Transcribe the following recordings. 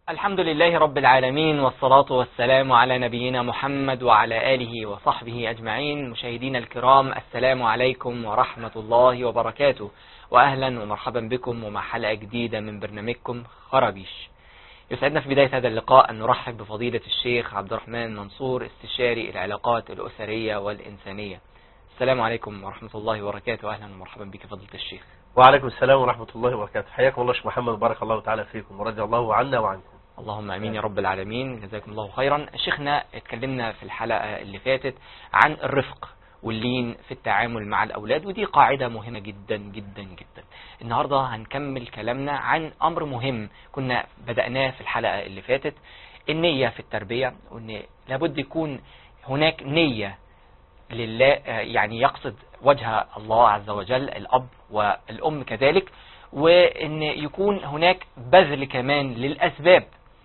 الحمد لله رب العالمين والصلاة والسلام على نبينا محمد وعلى آله وصحبه أجمعين مشاهدينا الكرام السلام عليكم ورحمة الله وبركاته وأهلا ومرحبا بكم ومع حلقة جديدة من برنامجكم خرابيش يسعدنا في بداية هذا اللقاء أن نرحب بفضيلة الشيخ عبد الرحمن منصور استشاري العلاقات الأسرية والإنسانية السلام عليكم ورحمة الله وبركاته أهلا ومرحبا بك فضيلة الشيخ وعليكم السلام ورحمة الله وبركاته حياكم الله شيخ محمد بارك الله تعالى فيكم ورضي الله عنا وعنكم اللهم امين يا رب العالمين جزاكم الله خيرا شيخنا اتكلمنا في الحلقة اللي فاتت عن الرفق واللين في التعامل مع الأولاد ودي قاعدة مهمة جدا جدا جدا النهاردة هنكمل كلامنا عن أمر مهم كنا بدأناه في الحلقة اللي فاتت النية في التربية وأن لابد يكون هناك نية لله يعني يقصد وجه الله عز وجل الأب والأم كذلك وأن يكون هناك بذل كمان للأسباب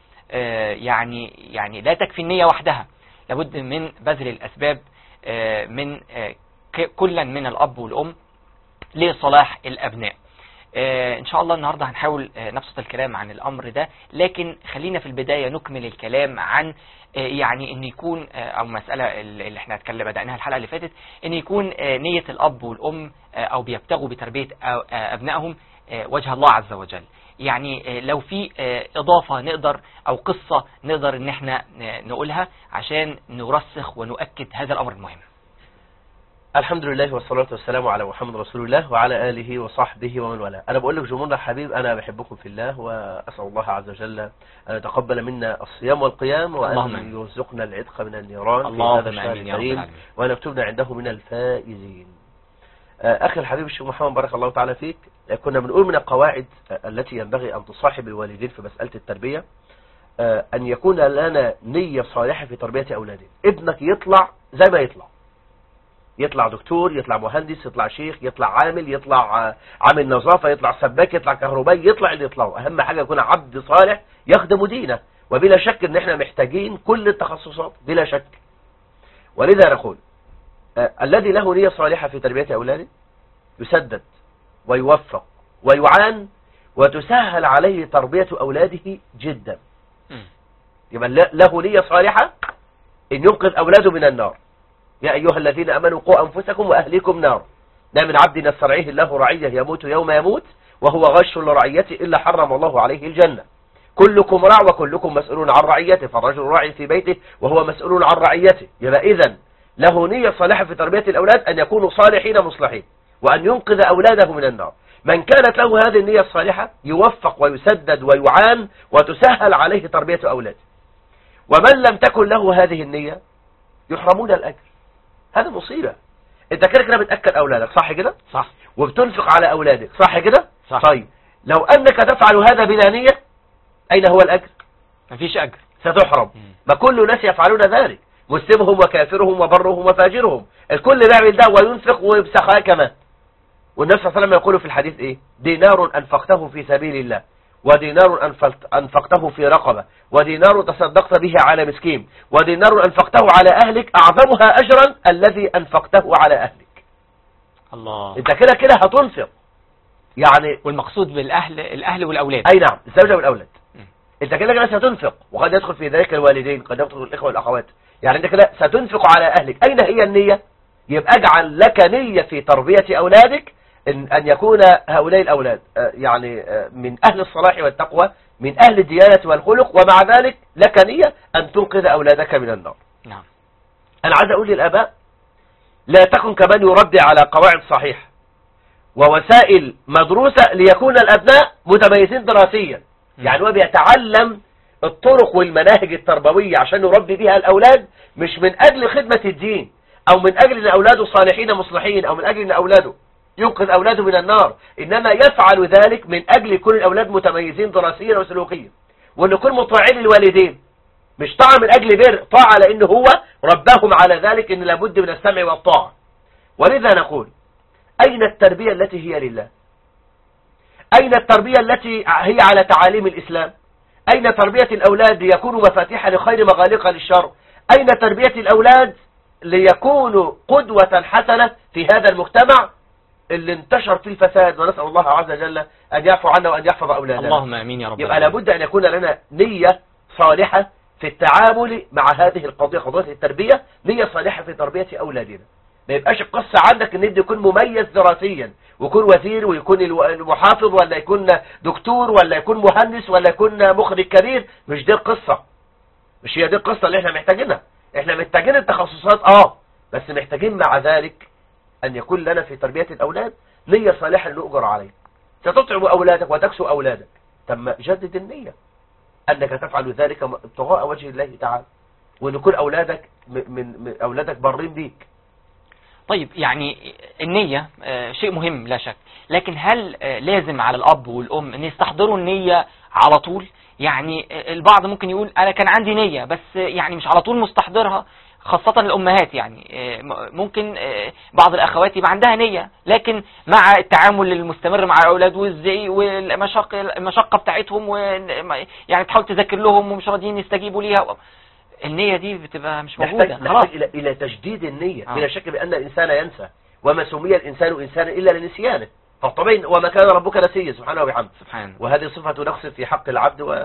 يعني يعني لا تكفي النية وحدها لابد من بذل الأسباب من كلا من الأب والأم لصلاح الأبناء إن شاء الله النهاردة هنحاول نبسط الكلام عن الأمر ده لكن خلينا في البداية نكمل الكلام عن يعني ان يكون او مسألة اللي احنا اتكلم بدأناها الحلقة اللي فاتت ان يكون نية الأب والأم او بيبتغوا بتربية أبنائهم وجه الله عز وجل يعني لو في إضافة نقدر أو قصة نقدر ان احنا نقولها عشان نرسخ ونؤكد هذا الأمر المهم الحمد لله والصلاة والسلام على محمد رسول الله وعلى آله وصحبه ومن والاه أنا بقول لك جمهورنا الحبيب أنا بحبكم في الله وأسأل الله عز وجل أن يتقبل منا الصيام والقيام وأن يرزقنا العتق من النيران في هذا الشهر الكريم وأن يكتبنا عنده من الفائزين أخي الحبيب الشيخ محمد بارك الله تعالى فيك كنا بنقول من القواعد التي ينبغي أن تصاحب الوالدين في مسألة التربية أن يكون لنا نية صالحة في تربية أولادنا ابنك يطلع زي ما يطلع يطلع دكتور يطلع مهندس يطلع شيخ يطلع عامل يطلع عامل نظافة يطلع سباك يطلع كهربائي يطلع اللي يطلعه أهم حاجة يكون عبد صالح يخدم دينه وبلا شك ان احنا محتاجين كل التخصصات بلا شك ولذا نقول الذي له نية صالحة في تربية أولاده يسدد ويوفق ويعان وتسهل عليه تربية أولاده جدا يبقى له نية صالحة إن ينقذ أولاده من النار يا أيها الذين أمنوا قوا أنفسكم وأهليكم نار لا من عبد نسترعيه الله رعية يموت يوم يموت وهو غش لرعيته إلا حرم الله عليه الجنة كلكم راع وكلكم مسؤول عن رعيته فالرجل راع في بيته وهو مسؤول عن رعيته يبقى إذن له نية صالحة في تربية الأولاد أن يكونوا صالحين مصلحين وأن ينقذ أولاده من النار من كانت له هذه النية الصالحة يوفق ويسدد ويعان وتسهل عليه تربية أولاده ومن لم تكن له هذه النية يحرمون الأجر هذا مصيبة انت كده كده بتأكل أولادك صح كده صح وبتنفق على أولادك صح كده صح طيب لو أنك تفعل هذا بلا نية أين هو الأجر مفيش أجر ستحرم ما كل الناس يفعلون ذلك مسلمهم وكافرهم وبرهم وفاجرهم الكل بيعمل ده وينفق وبسخاء كمان والنبي صلى الله عليه وسلم يقول في الحديث ايه دينار انفقته في سبيل الله ودينار انفقته في رقبة ودينار تصدقت به على مسكين ودينار انفقته على اهلك اعظمها اجرا الذي انفقته على اهلك الله انت كده كده هتنفق يعني والمقصود بالأهل الأهل والأولاد اي نعم الزوجة والأولاد انت كده كده ستنفق وقد يدخل في ذلك الوالدين قد يدخل الإخوة والأخوات يعني انت كده ستنفق على أهلك أين هي النية يبقى اجعل لك نية في تربية أولادك إن, أن يكون هؤلاء الأولاد يعني من أهل الصلاح والتقوى من أهل الديانة والخلق ومع ذلك لك نية أن تنقذ أولادك من النار نعم أنا عايز أقول للآباء لا تكن كمان يربي على قواعد صحيحة ووسائل مدروسة ليكون الأبناء متميزين دراسيا يعني هو بيتعلم الطرق والمناهج التربوية عشان يربي بها الأولاد مش من أجل خدمة الدين أو من أجل أن أولاده صالحين مصلحين أو من أجل أن أولاده ينقذ أولاده من النار إنما يفعل ذلك من أجل يكون الأولاد متميزين دراسيا وسلوكيا وأن يكون مطاعين للوالدين مش طاعة من أجل بر طاعة لأن هو ربهم على ذلك إن لابد من السمع والطاعة ولذا نقول أين التربية التي هي لله أين التربية التي هي على تعاليم الإسلام أين تربية الأولاد ليكونوا مفاتيح لخير مغالقة للشر أين تربية الأولاد ليكونوا قدوة حسنة في هذا المجتمع اللي انتشر فيه الفساد ونسأل الله عز وجل أن يعفو عنا وأن يحفظ أولادنا اللهم امين يا رب يبقى العالمين. لابد أن يكون لنا نية صالحة في التعامل مع هذه القضية قضية التربية نية صالحة في تربية أولادنا ما يبقاش القصة عندك ان ابني يكون مميز دراسيا ويكون وزير ويكون الو- المحافظ ولا يكون دكتور ولا يكون مهندس ولا يكون مخرج كبير مش دي القصة مش هي دي القصة اللي احنا محتاجينها احنا محتاجين التخصصات اه بس محتاجين مع ذلك ان يكون لنا في تربية الاولاد نية صالحة نؤجر عليها ستطعم اولادك وتكسو اولادك ثم جدد النية انك تفعل ذلك ابتغاء وجه الله تعالى وان يكون اولادك م- من, من اولادك بارين بيك طيب يعني النية آه، شيء مهم لا شك لكن هل آه، لازم على الأب والأم أن يستحضروا النية على طول يعني آه، البعض ممكن يقول أنا كان عندي نية بس آه، يعني مش على طول مستحضرها خاصة الأمهات يعني آه، م- ممكن آه، بعض الأخوات يبقى عندها نية لكن مع التعامل المستمر مع الأولاد والزعيق والمشقة المشقة بتاعتهم و يعني تحاول تذاكر لهم ومش راضيين يستجيبوا ليها النية دي بتبقى مش موجودة نحتاج, خلاص نحتاج إلى, إلى تجديد النية آه. بلا شك بأن الإنسان ينسى وما سمي الإنسان إنسانا إلا لنسيانه فالطبيعي وما كان ربك نسيا سبحانه وبحمده سبحان وهذه صفة نقص في حق العبد و...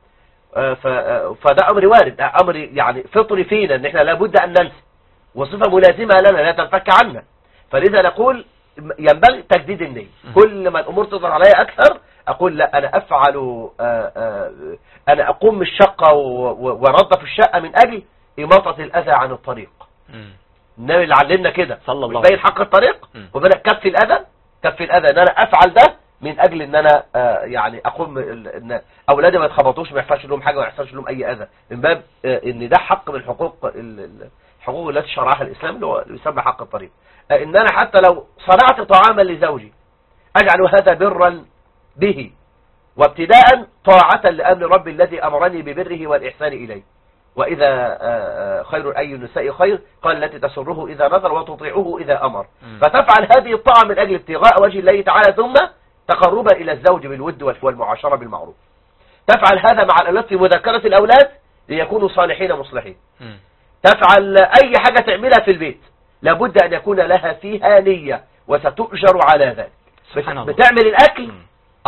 آه، ف... آه، فده أمر وارد ده أمر يعني فطري فينا إن إحنا لابد أن ننسى وصفة ملازمة لنا لا تنفك عنا فلذا نقول ينبغي تجديد النية مم. كل ما الأمور تظهر عليها أكثر أقول لا أنا أفعل آه، آه، أنا أقوم بالشقة و- و- وأنظف الشقة من أجل إماطة الأذى عن الطريق مم. النبي اللي علمنا كده صلى الله مش باين عليه حق الطريق مم. وبدأ كف الأذى كف الأذى إن أنا أفعل ده من أجل إن أنا آه، يعني أقوم ال- إن أولادي ما يتخبطوش ما يحصلش لهم حاجة وما يحصلش لهم أي أذى من باب آه، إن ده حق من حقوق ال- ال- الحقوق التي شرعها الإسلام اللي هو اللي يسمى حق الطريق آه، إن أنا حتى لو صنعت طعاما لزوجي أجعل هذا برا به وابتداء طاعة لأمر ربي الذي أمرني ببره والإحسان إليه وإذا آه، آه، خير أي النساء خير قال التي تسره إذا نظر وتطيعه إذا أمر مم. فتفعل هذه الطاعة من أجل ابتغاء وجه الله تعالى ثم تقربا إلى الزوج بالود والف- والمعاشرة بالمعروف تفعل هذا مع الأولاد في مذاكرة الأولاد ليكونوا صالحين مصلحين مم. تفعل أي حاجة تعملها في البيت لابد أن يكون لها فيها نية وستؤجر على ذلك سبحان الله. بتعمل الأكل مم.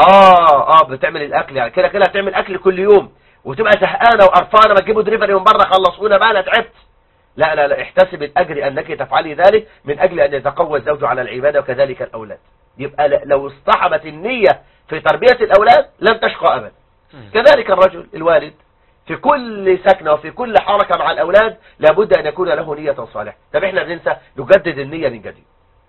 اه اه بتعمل الاكل يعني كده كده هتعمل اكل كل يوم وتبقى زهقانه وقرفانه ما تجيبوا دريفري من بره خلصونا بقى انا تعبت لا لا لا احتسب الاجر انك تفعلي ذلك من اجل ان يتقوى الزوج على العباده وكذلك الاولاد يبقى ل- لو اصطحبت النيه في تربيه الاولاد لن تشقى ابدا مم. كذلك الرجل الوالد في كل سكنه وفي كل حركه مع الاولاد لابد ان يكون له نيه صالحه طب احنا بننسى نجدد النيه من جديد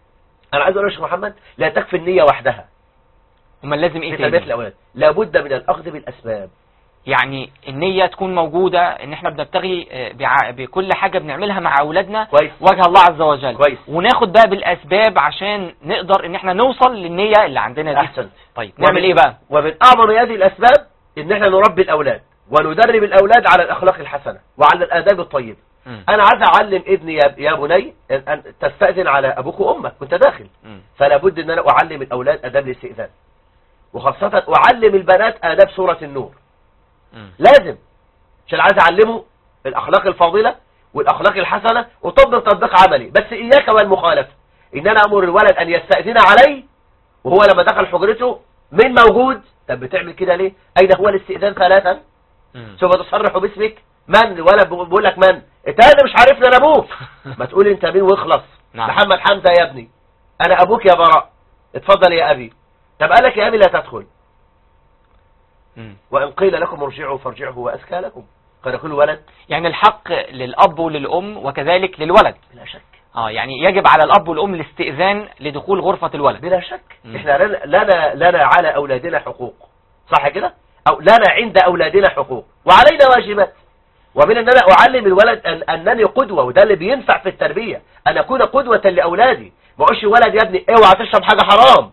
انا عايز اقول يا شيخ محمد لا تكفي النيه وحدها امال لازم في ايه تربيه تاني الاولاد لابد من الاخذ بالاسباب يعني النية تكون موجودة ان احنا بنبتغي آه، بع- بكل حاجة بنعملها مع اولادنا كويس وجه الله عز وجل كويس. وناخد بقى بالاسباب عشان نقدر ان احنا نوصل للنية اللي عندنا دي احسنت طيب نعمل ومن- ايه بقى ومن اعظم هذه الاسباب ان احنا نربي الاولاد وندرب الاولاد على الاخلاق الحسنه وعلى الاداب الطيبه مم. انا عايز اعلم ابني يا يا بني ان أن تستاذن على ابوك وامك وانت داخل مم. فلا بد ان انا اعلم الاولاد اداب الاستئذان وخاصه اعلم البنات اداب سوره النور مم. لازم عشان عايز اعلمه الاخلاق الفاضله والاخلاق الحسنه وطبق تطبيق عملي بس اياك والمخالفه ان انا امر الولد ان يستاذن علي وهو لما دخل حجرته من موجود طب بتعمل كده ليه اين هو الاستئذان ثلاثا مم. سوف تصرح باسمك من الولد بيقول لك من انت انا مش عارفني انا ابوك ما تقول انت مين واخلص نعم. محمد حمزه يا ابني انا ابوك يا براء اتفضل يا ابي طب قال لك يا ابي لا تدخل مم. وان قيل لكم ارجعوا فارجعوا وازكى لكم قال كل ولد يعني الحق للاب وللام وكذلك للولد بلا شك اه يعني يجب على الاب والام الاستئذان لدخول غرفة الولد بلا شك مم. احنا لنا لنا لنا على اولادنا حقوق صح كده او لنا عند اولادنا حقوق وعلينا واجبات ومن ان انا اعلم الولد أن انني قدوه وده اللي بينفع في التربيه ان اكون قدوه لاولادي ما اقولش ولد يا ابني اوعى تشرب حاجه حرام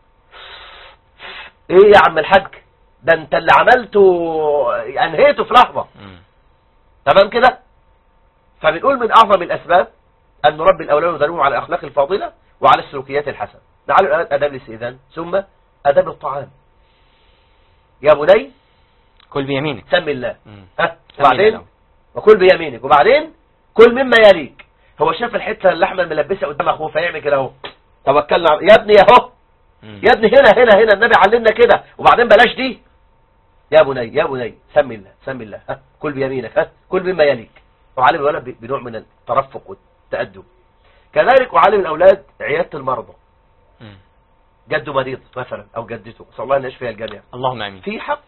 ايه يا عم الحاج ده انت اللي عملته انهيته في لحظه مم. تمام كده فبنقول من اعظم الاسباب ان نربي الاولاد وندربهم على الاخلاق الفاضله وعلى السلوكيات الحسنه نعلم الاولاد اداب الاستئذان ثم اداب الطعام يا بني كل بيمينك سم الله مم. ها سمي وبعدين الله. وكل بيمينك وبعدين كل مما يليك هو شاف الحته اللحمه الملبسه قدام اخوه فيعمل كده اهو توكلنا على- يا ابني اهو مم. يا ابني هنا هنا هنا النبي علمنا كده وبعدين بلاش دي يا بني يا بني سمي الله سمي الله ها كل بيمينك ها كل بما يليك وعلم الولد ب- بنوع من الترفق والتأدب كذلك وعلم الأولاد عيادة المرضى مم. جده مريض مثلا أو جدته صلى الله أن يشفي الجميع اللهم امين في حق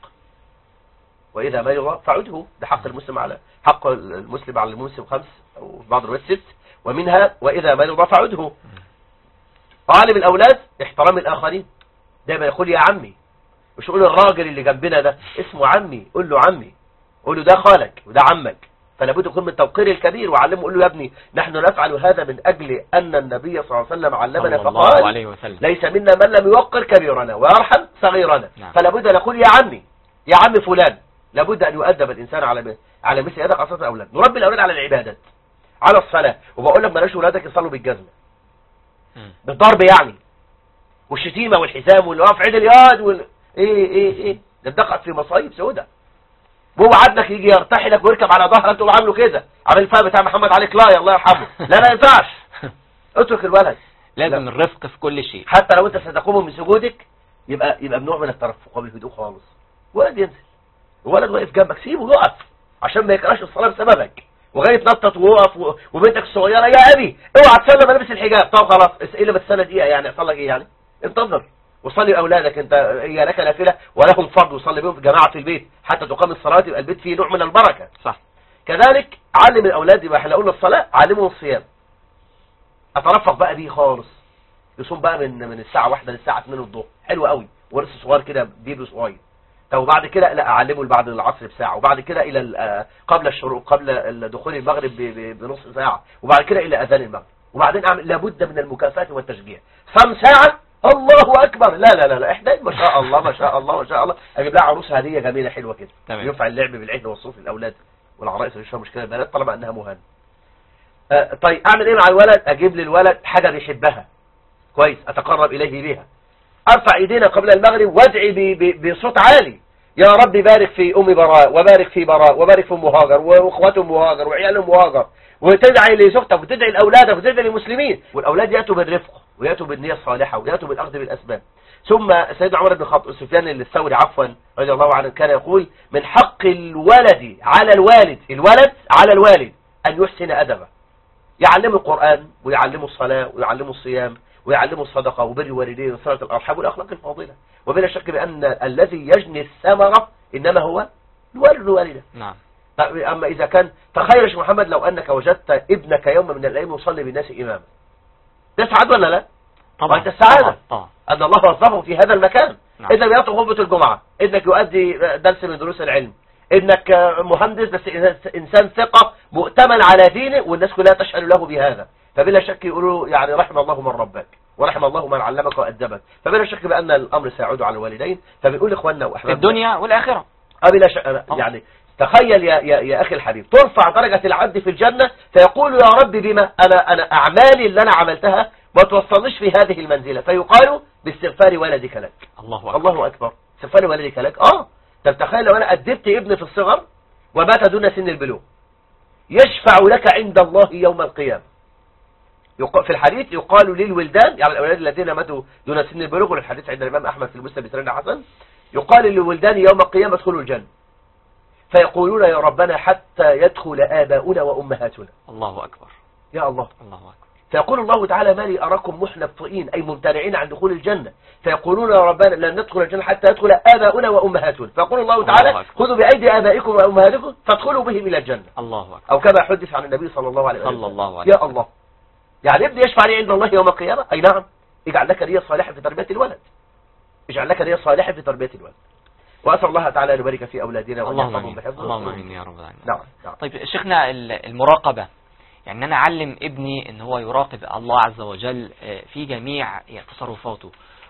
وإذا مرض فعده ده حق المسلم على حق المسلم على المسلم خمس أو في بعض الروايات ست ومنها وإذا مرض فعده وعلم الأولاد احترام الآخرين دايما يقول يا عمي مش يقول الراجل اللي جنبنا ده اسمه عمي قول له عمي قول له ده خالك وده عمك فلا بد يكون من التوقير الكبير وعلمه قول له يا ابني نحن نفعل هذا من أجل أن النبي صلى الله عليه وسلم علمنا صلى الله فقال عليه وسلم ليس منا من لم يوقر كبيرنا ويرحم صغيرنا نعم. فلا بد أن نقول يا عمي يا عم فلان لابد أن يؤدب الإنسان على على مثل هذا خاصة الأولاد نربي الأولاد على العبادات على الصلاة وبقول لك بلاش ولادك يصلوا بالجزمة مم. بالضرب يعني والشتيمة والحزام واللي واقف عيد الياد وال... ايه ايه ايه ده اتدقق في مصايب سودة وهو عدنك يجي يرتحلك ويركب على ظهرك تقوم عامله كده عامل الفهم بتاع محمد علي كلاي الله يرحمه لا ما ينفعش اترك الولد لازم لا. الرفق في كل شيء حتى لو انت ستقوم من سجودك يبقى يبقى بنوع من الترفق وبالهدوء خالص ولد ينزل الولد واقف جنبك سيبه يقف عشان ما يكرهش الصلاه بسببك وغايه يتنطط ويقف و- وبنتك الصغيره يا ابي اوعى تسلم انا لابس الحجاب طب خلاص ايه اللي بتستنى دقيقه يعني يحصل لك ايه يعني انتظر وصلي اولادك انت هي لك نافله ولهم فرض وصلي بهم في جماعه في البيت حتى تقام الصلاه يبقى البيت فيه نوع من البركه صح كذلك علم الاولاد يبقى احنا قلنا الصلاه علمهم الصيام اترفق بقى بيه خالص يصوم بقى من من الساعه واحدة للساعه 2 الظهر حلو قوي ورث صغير كده بيبي صغير طب وبعد كده لا اعلمه بعد العصر بساعه وبعد كده الى ال- آه، قبل الشروق قبل دخول المغرب ب- ب- بنص ساعه وبعد كده الى اذان المغرب وبعدين اعمل لابد من المكافاه والتشجيع صم ساعه الله اكبر لا لا لا لا احنا ما شاء الله ما شاء الله ما شاء الله اجيب لها عروس هديه جميله حلوه كده تمام. ينفع اللعب بالعهد والصوف للاولاد والعرائس مش فيها مشكله البنات طالما انها مهنه آه، طيب اعمل ايه مع الولد اجيب للولد حاجه بيحبها كويس اتقرب اليه بها ارفع ايدينا قبل المغرب وادعي ب- ب- بصوت عالي يا رب بارك في ام براء وبارك في براء وبارك في ام هاجر واخوات ام هاجر وعيال ام هاجر وتدعي لزوجتك وتدعي لاولادك وتدعي للمسلمين والاولاد ياتوا بالرفق وياتوا بالنيه الصالحه وياتوا بالاخذ بالاسباب ثم سيدنا عمر بن خط... سفيان الثوري عفوا رضي الله عنه كان يقول من حق الولد على الوالد الولد على الوالد ان يحسن ادبه يعلموا القرآن ويعلموا الصلاة ويعلموا الصيام ويعلموا الصدقة وبر الوالدين وصلة الأرحام والأخلاق الفاضلة وبلا شك بأن الذي يجني الثمرة إنما هو الوالد والوالدة نعم طيب أما إذا كان تخيل يا شيخ محمد لو أنك وجدت ابنك يوم من الأيام يصلي بالناس إماما ده سعاد ولا لا؟ طبعا وأنت السعادة. طبعا, طبعا. أن الله وظفه في هذا المكان نعم. إذا بيعطي خطبة الجمعة إنك يؤدي درس من دروس العلم إنك مهندس بس إنسان ثقة مؤتمن على دينه والناس كلها تشهد له بهذا فبلا شك يقولوا يعني رحم الله من ربك ورحم الله من علمك وأدبك فبلا شك بأن الأمر سيعود على الوالدين فبنقول إخواننا في وأحبابنا الدنيا والآخرة آه بلا شك يعني تخيل يا, يا, يا أخي الحبيب ترفع درجة العبد في الجنة فيقول يا رب بما أنا, أنا أعمالي اللي أنا عملتها ما توصلنيش في هذه المنزلة فيقال باستغفار ولدك لك الله أكبر الله أكبر استغفار ولدك لك آه طب تخيل لو أنا أدبت ابني في الصغر ومات دون سن البلوغ يشفع لك عند الله يوم القيامة يق- في الحديث يقال للولدان يعني الأولاد الذين ماتوا دون سن البلوغ والحديث عند الإمام أحمد في المسلم بسرين حسن يقال للولدان يوم القيامة ادخلوا الجنة فيقولون يا ربنا حتى يدخل آباؤنا وأمهاتنا الله أكبر يا الله الله أكبر فيقول الله تعالى ما لي أراكم محنطئين أي ممتنعين عن دخول الجنة فيقولون يا ربنا لن ندخل الجنة حتى يدخل آباؤنا وأمهاتنا فيقول الله الله تعالى أكبر. خذوا بأيدي آبائكم وأمهاتكم فادخلوا بهم إلى الجنة الله أكبر أو كما حدث عن النبي صلى الله عليه وسلم صلى الله عليه يا وسلم. الله يعني ابني يشفع لي عند الله يوم القيامة أي نعم اجعل لك نية صالحة في تربية الولد اجعل لك نية صالحة في تربية الولد وأسأل الله تعالى أن يبارك في أولادنا وأن اللهم يحفظهم امين بحفظه اللهم امين يا رب العالمين نعم نعم طيب شيخنا ال- المراقبة يعني انا اعلم ابني ان هو يراقب الله عز وجل آه، في جميع تصرفاته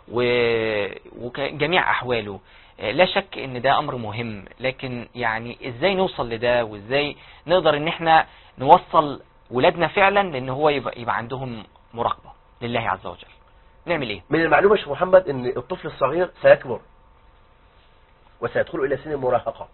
و- وجميع احواله آه، لا شك ان ده امر مهم لكن يعني ازاي نوصل لده وازاي نقدر ان احنا نوصل ولادنا فعلا لان هو يبقى, يبقى عندهم مراقبة لله عز وجل نعمل ايه من المعلومة يا شيخ محمد ان الطفل الصغير سيكبر وسيدخل الى سن المراهقة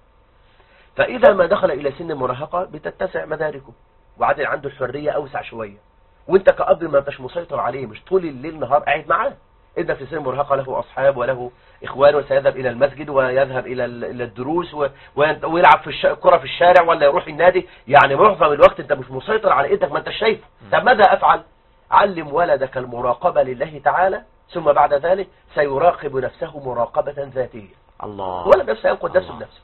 فاذا ما دخل الى سن المراهقة بتتسع مداركه وعاد عنده الحرية اوسع شوية وانت كأب ما انتش مسيطر عليه مش طول الليل نهار قاعد معاه ابنك في سن مراهقة له أصحاب وله إخوان وسيذهب إلى المسجد ويذهب إلى ال- إلى الدروس و- وينت- ويلعب في الش- الكرة في الشارع ولا يروح النادي يعني معظم الوقت أنت مش مسيطر على ابنك ما أنت شايفه طب ماذا أفعل علم ولدك المراقبة لله تعالى ثم بعد ذلك سيراقب نفسه مراقبة ذاتية الله ولا نفسه ينقذ نفسه الله. بنفسه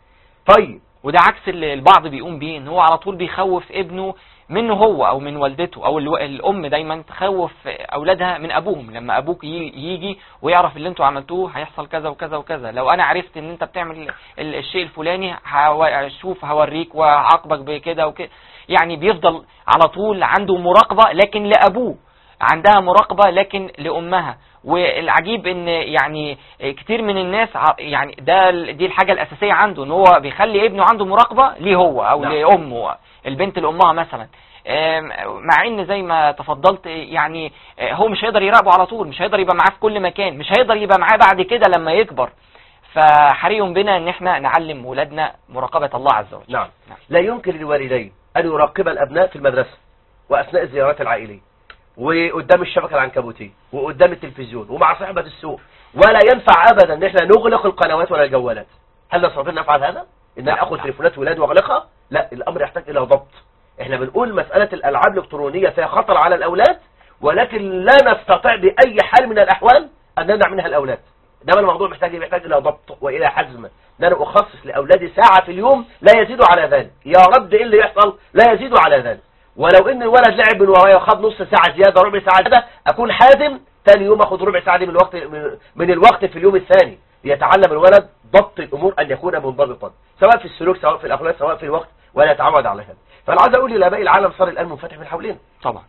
طيب وده عكس اللي البعض بيقوم بيه ان هو على طول بيخوف ابنه منه هو او من والدته او الو- الام دايما تخوف اولادها من ابوهم لما ابوك ي- يجي ويعرف اللي انتوا عملتوه هيحصل كذا وكذا وكذا لو انا عرفت ان انت بتعمل ال- الشيء الفلاني هشوف هوريك وهعاقبك بكده وكده يعني بيفضل على طول عنده مراقبة لكن لابوه عندها مراقبة لكن لامها والعجيب ان يعني كتير من الناس ع- يعني ده ال- دي الحاجة الاساسية عنده ان هو بيخلي ابنه عنده مراقبة ليه هو او نعم. لامه البنت لامها مثلا آم، مع ان زي ما تفضلت يعني آه، هو مش هيقدر يراقبه على طول مش هيقدر يبقى معاه في كل مكان مش هيقدر يبقى معاه بعد كده لما يكبر فحري بنا ان احنا نعلم ولادنا مراقبة الله عز وجل نعم نعم. لا يمكن للوالدين أن يراقب الأبناء في المدرسة وأثناء الزيارات العائلية وقدام الشبكة العنكبوتية وقدام التلفزيون ومع صحبة السوق ولا ينفع أبدا أن احنا نغلق القنوات ولا الجوالات هل نستطيع أن نفعل هذا؟ أن لا، أنا أخذ لا. تليفونات ولاد وأغلقها؟ لا الأمر يحتاج إلى ضبط احنا بنقول مسألة الألعاب الإلكترونية فيها خطر على الأولاد ولكن لا نستطيع بأي حال من الأحوال أن نمنع منها الأولاد ده الموضوع محتاج محتاج إلى ضبط وإلى حزم ان انا اخصص لاولادي ساعة في اليوم لا يزيد على ذلك يا رب ايه اللي يحصل لا يزيد على ذلك ولو ان الولد لعب من ورايا وخد نص ساعة زيادة ربع ساعة زيادة اكون حازم ثاني يوم اخد ربع ساعة دي من الوقت من- من الوقت في اليوم الثاني ليتعلم الولد ضبط الامور ان يكون منضبطا سواء في السلوك سواء في الاخلاق سواء في الوقت ولا يتعود على هذا فانا عايز اقول لاباء العالم صار الان منفتح من حولنا طبعا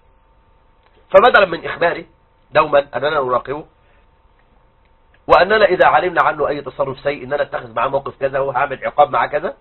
فبدلا من إخباري دوما أننا نراقبه وأننا إذا علمنا عنه أي تصرف سيء أننا نتخذ معاه موقف كذا وهعمل عقاب معاه كذا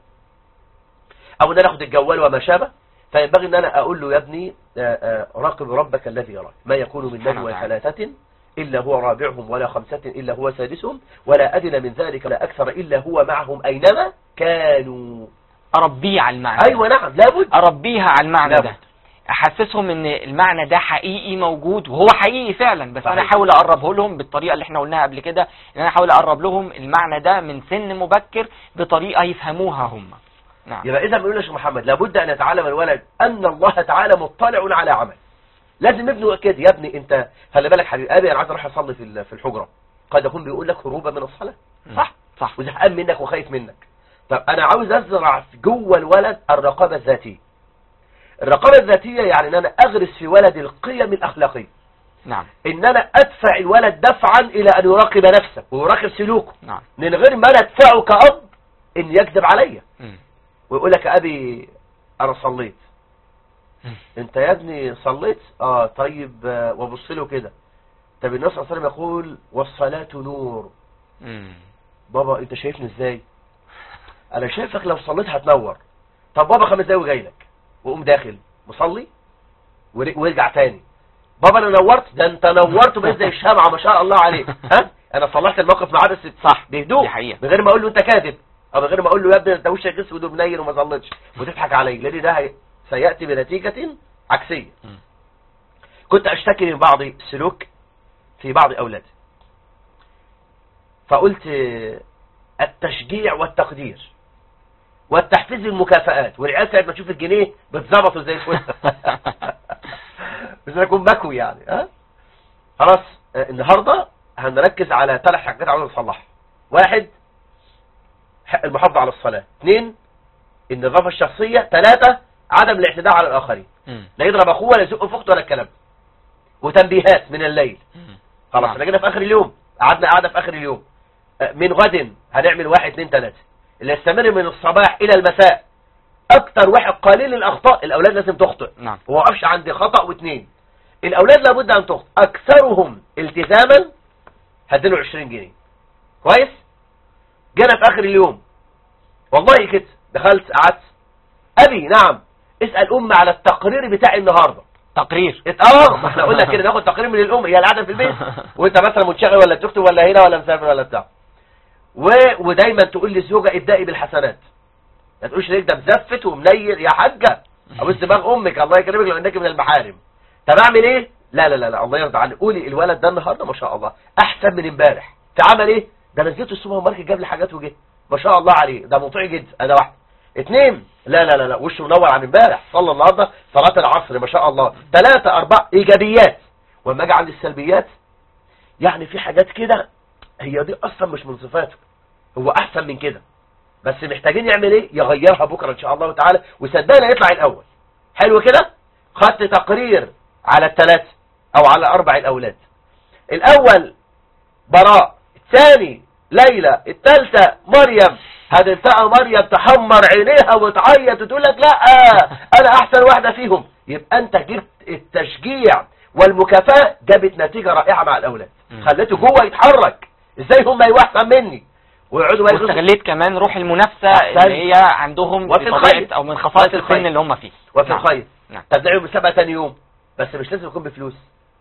أو أننا ناخد الجوال وما شابه فينبغي أن أنا أقول له يا ابني آه، آه، راقب ربك الذي يراك ما يكون من سبحانه نجوى وتعالى. ثلاثة إلا هو رابعهم ولا خمسة إلا هو سادسهم ولا أدنى من ذلك ولا أكثر إلا هو معهم أينما كانوا اربيه على المعنى أيوة نعم لابد اربيها على المعنى لابد. ده احسسهم ان المعنى ده حقيقي موجود وهو حقيقي فعلا بس انا صحيح. احاول اقربه لهم بالطريقه اللي احنا قلناها قبل كده ان انا احاول اقرب لهم المعنى ده من سن مبكر بطريقه يفهموها هم نعم يبقى إذا بنقول يا شيخ محمد لابد أن يتعلم الولد أن الله تعالى مطلع على عمل لازم ابنه كده يا ابني أنت خلي بالك حبيب أبي أنا عايز أروح أصلي في ال- في الحجرة قد يكون بيقول لك هروبا من الصلاة صح صح وزهقان منك وخايف منك طب أنا عاوز أزرع في جوه الولد الرقابة الذاتية الرقابة الذاتية يعني أن أنا أغرس في ولدي القيم الأخلاقية نعم إن أنا أدفع الولد دفعا إلى أن يراقب نفسه ويراقب سلوكه نعم من غير ما أنا أدفعه كأب إن يكذب عليا مم. ويقول لك يا أبي أنا صليت مم. أنت يا ابني صليت آه طيب آه، وابص له كده طب النبي صلى الله عليه وسلم يقول والصلاة نور مم. بابا أنت شايفني إزاي أنا شايفك لو صليت هتنور طب بابا خمس دقايق وجاي لك وقوم داخل مصلي ور- ويرجع تاني بابا انا نورت ده انت نورت بقيت زي الشمعة ما شاء الله عليك ها انا صلحت الموقف معاه بس صح بهدوء دي حقيقة. من غير ما اقول له انت كاذب او من غير ما اقول له يا ابني انت وشك اسود ومنيل وما صليتش وتضحك علي لان ده هي- سياتي بنتيجه عكسيه مم. كنت اشتكي من بعض السلوك في بعض اولادي فقلت التشجيع والتقدير والتحفيز المكافآت والعيال ساعة ما تشوف الجنيه بتظبطوا زي الفل مش هنكون مكوي يعني ها خلاص آه، النهارده هنركز على ثلاث حاجات عاوز نصلحها واحد حق المحافظة على الصلاة اثنين النظافة الشخصية ثلاثة عدم الاعتداء على الآخرين مم. لا يضرب أخوه ولا يزق في أخته ولا الكلام ده. وتنبيهات من الليل مم. خلاص نعم. احنا جينا في آخر اليوم قعدنا قعدة في آخر اليوم آه، من غد هنعمل واحد اثنين ثلاثة اللي يستمر من الصباح إلى المساء أكتر واحد قليل الأخطاء الأولاد لازم تخطئ نعم وما وقفش عند خطأ واثنين الأولاد لابد أن تخطئ أكثرهم التزاما هديله 20 جنيه كويس جينا في آخر اليوم والله كده دخلت قعدت أبي نعم اسأل أم على التقرير بتاع النهاردة تقرير اه ما احنا قلنا كده ناخد تقرير من الام هي اللي قاعده في البيت وانت مثلا منشغل ولا بتكتب ولا هنا ولا مسافر ولا بتاع و... ودايما تقول للزوجه ابدأي بالحسنات ما تقولش ليك ده مزفت ومنيل يا حاجه ابوس دماغ امك الله يكرمك لو انك من المحارم طب اعمل ايه لا لا لا لا الله يرضى عنك قولي الولد ده النهارده ما شاء الله احسن من امبارح تعمل ايه ده انا نزلت السوبر ماركت جاب لي حاجات وجه ما شاء الله عليه ده مطيع جدا انا واحد اثنين لا لا لا لا وشه منور عن امبارح صلى النهارده صلاه العصر ما شاء الله ثلاثه اربعه ايجابيات واما اجي عند السلبيات يعني في حاجات كده هي دي اصلا مش من صفاته هو احسن من كده بس محتاجين يعمل ايه يغيرها بكره ان شاء الله تعالى وصدقنا يطلع الاول حلو كده خدت تقرير على الثلاثه او على اربع الاولاد الاول براء الثاني ليلى الثالثه مريم هتلتقى مريم تحمر عينيها وتعيط وتقول لك لا انا احسن واحده فيهم يبقى انت جبت التشجيع والمكافاه جابت نتيجه رائعه مع الاولاد مم. خليته جوه يتحرك ازاي هم يبقوا احسن مني ويقعدوا بقى يغصوا. واستغليت كمان روح المنافسة أحسنت. اللي هي عندهم وفي بطبيعة الخير. او من خصائص وفي الخير. السن اللي هم فيه وفي نعم. الخير نعم. تبدأوا مسابقه تاني يوم بس مش لازم يكون بفلوس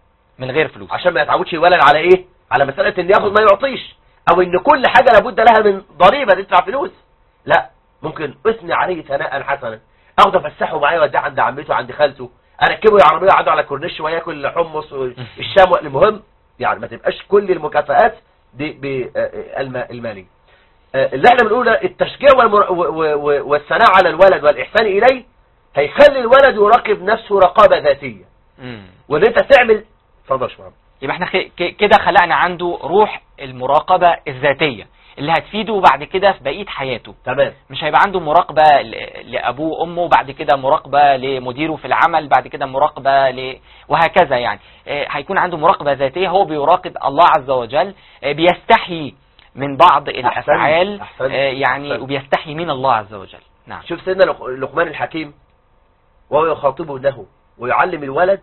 من غير فلوس عشان ما يتعودش يولد على ايه على مسألة ان ياخد ما يعطيش او ان كل حاجة لابد لها من ضريبة تدفع فلوس لا ممكن اثني عليه ثناء حسنا اخده افسحه معايا واديه عند عمته عند خالته اركبه العربيه يقعدوا على كورنيش وياكل حمص والشام المهم يعني ما تبقاش كل المكافآت دي بالمالي اللي احنا بنقوله التشجيع والمر... و... و... و... والثناء على الولد والاحسان اليه هيخلي الولد يراقب نفسه رقابة ذاتية مم. وان انت تعمل اتفضل يا شباب يبقى احنا خ- ك- كده خلقنا عنده روح المراقبة الذاتية اللي هتفيده بعد كده في بقية حياته تمام مش هيبقى عنده مراقبة ل- لأبوه وأمه بعد كده مراقبة لمديره في العمل بعد كده مراقبة ل... وهكذا يعني آه، هيكون عنده مراقبة ذاتية هو بيراقب الله عز وجل آه، بيستحي من بعض الأفعال أحسنت. آه، يعني أحسنت. وبيستحي من الله عز وجل نعم شوف سيدنا لق- لقمان الحكيم وهو يخاطب ابنه ويعلم الولد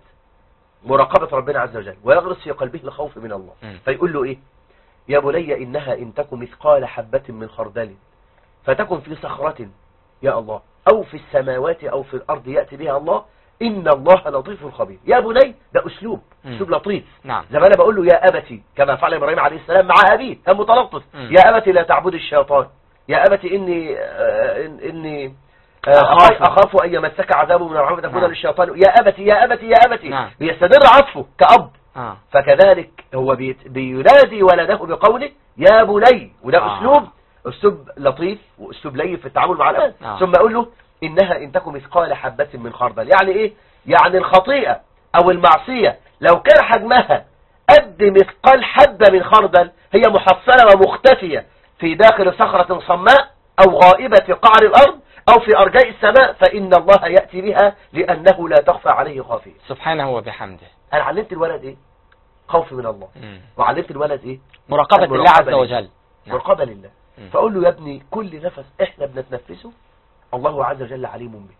مراقبة ربنا عز وجل ويغرس في قلبه الخوف من الله مم. فيقول له ايه يا بني انها ان تكن مثقال حبة من خردل فتكن في صخرة يا الله او في السماوات او في الارض يأتي بها الله ان الله لطيف خبير يا بني ده اسلوب مم. اسلوب لطيف نعم زي ما انا بقول له يا ابتي كما فعل ابراهيم عليه السلام مع ابيه كان متلطف مم. يا ابتي لا تعبد الشيطان يا ابتي اني آه إن اني آه أخاف. اخاف ان يمسك عذاب من الرحمن تكون نعم. للشيطان يا ابتي يا ابتي يا ابتي نعم. بيستدر عطفه كأب آه. فكذلك هو بيت- بينادي ولده بقوله يا بني وده آه. اسلوب اسلوب لطيف واسلوب لين في التعامل مع الأولاد آه. ثم اقول له انها ان تكن مثقال حبة من خردل يعني ايه يعني الخطيئة او المعصية لو كان حجمها قد مثقال حبة من خردل هي محصنة ومختفية في داخل صخرة صماء او غائبة في قعر الارض او في ارجاء السماء فان الله يأتي بها لانه لا تخفى عليه خافية سبحانه وبحمده انا علمت الولد ايه خوف من الله مم. وعلمت الولد ايه مراقبة الله المراقبة عز لله. وجل نعم. مراقبة لله مم. فأقول له يا ابني كل نفس احنا بنتنفسه الله عز وجل عليم به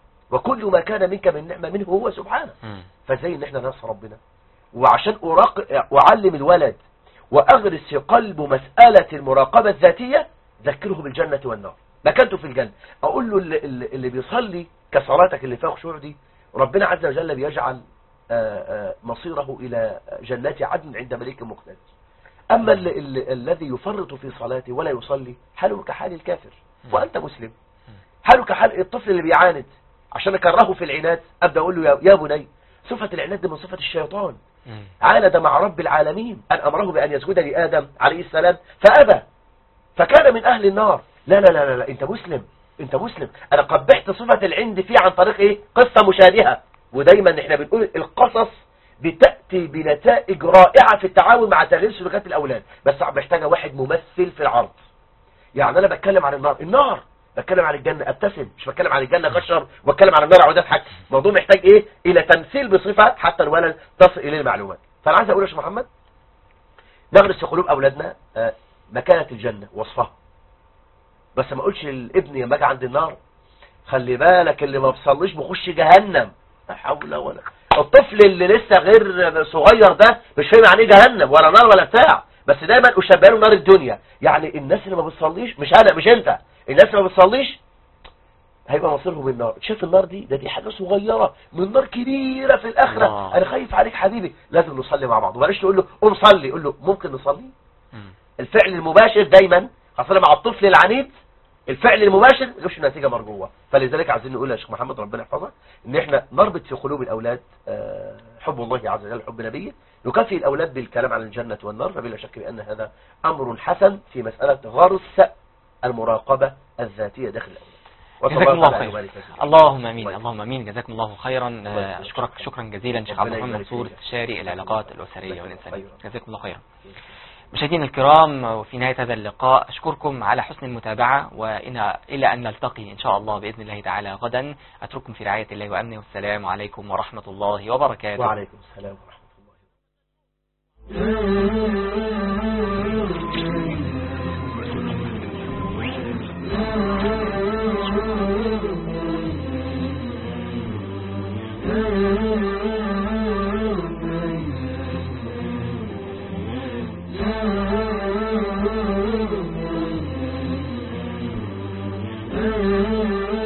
وكل ما كان منك من نعمة منه هو سبحانه مم. فازاي ان احنا ننصر ربنا وعشان أراق... أعلم الولد وأغرس في قلبه مسألة المراقبة الذاتية ذكره بالجنة والنار مكانته في الجنة أقول له اللي, اللي اللي بيصلي كصلاتك اللي فيها خشوع دي ربنا عز وجل بيجعل آه، آه، مصيره إلى جنات عدن عند ملك مقتدر أما ال- ال- الذي يفرط في صلاته ولا يصلي حاله كحال الكافر وأنت مسلم حاله كحال الطفل اللي بيعاند عشان أكرهه في العناد أبدأ أقول له يا- يا بني صفة العناد دي من صفة الشيطان مم. عاند مع رب العالمين أن أمره بأن يسجد لآدم عليه السلام فأبى فكان من أهل النار لا لا لا لا, لا. أنت مسلم أنت مسلم أنا قبحت صفة العند فيه عن طريق إيه قصة مشابهة ودايما إحنا بنقول القصص بتأتي بنتائج رائعة في التعاون مع تغيير سلوكات الأولاد بس محتاجة واحد ممثل في العرض يعني أنا بتكلم عن النار النار بتكلم عن الجنة ابتسم مش بتكلم عن الجنة كشر واتكلم عن النار اقعد اضحك الموضوع محتاج ايه الى تمثيل بصفة حتى الولد تصل اليه المعلومات فانا عايز اقول يا شيخ محمد نغرس في قلوب اولادنا آه، مكانة الجنة وصفها بس ما اقولش الابن لما اجي عند النار خلي بالك اللي ما بيصليش بيخش جهنم لا حول ولا الطفل اللي لسه غير صغير ده مش فاهم يعني ايه جهنم ولا نار ولا بتاع بس دايما اشبه له نار الدنيا يعني الناس اللي ما بتصليش مش انا مش انت الناس اللي ما بتصليش هيبقى مصيرهم النار شايف النار دي ده دي حاجة صغيرة من نار كبيرة في الآخرة الله. أنا خايف عليك حبيبي لازم نصلي مع بعض وبلاش تقول له قوم صلي قول له ممكن نصلي مم. الفعل المباشر دايما خاصة مع الطفل العنيد الفعل المباشر ما يجيبش نتيجه مرجوه فلذلك عايزين نقول يا شيخ محمد ربنا يحفظك ان احنا نربط في قلوب الاولاد آه، حب الله عز وجل حب نبيه نكفي الاولاد بالكلام عن الجنه والنار فبلا شك بان هذا امر حسن في مساله غرس المراقبه الذاتيه داخل الاولاد وصلى جزاكم الله تعالى خير وبارك فيك. اللهم امين الله اللهم امين جزاكم الله خيرا الله آه، يسلمك. اشكرك شكرا جزيلا شيخ عبد ربنا الرحمن يبارك منصور فيك. استشاري العلاقات الله الاسريه يسلمك. والانسانيه خيرا. جزاكم الله خيرا مشاهدينا الكرام وفي نهاية هذا اللقاء أشكركم على حسن المتابعة وإلى إلى أن نلتقي إن شاء الله بإذن الله تعالى غدا أترككم في رعاية الله وأمنه والسلام عليكم ورحمة الله وبركاته وعليكم السلام ورحمه الله Thank you.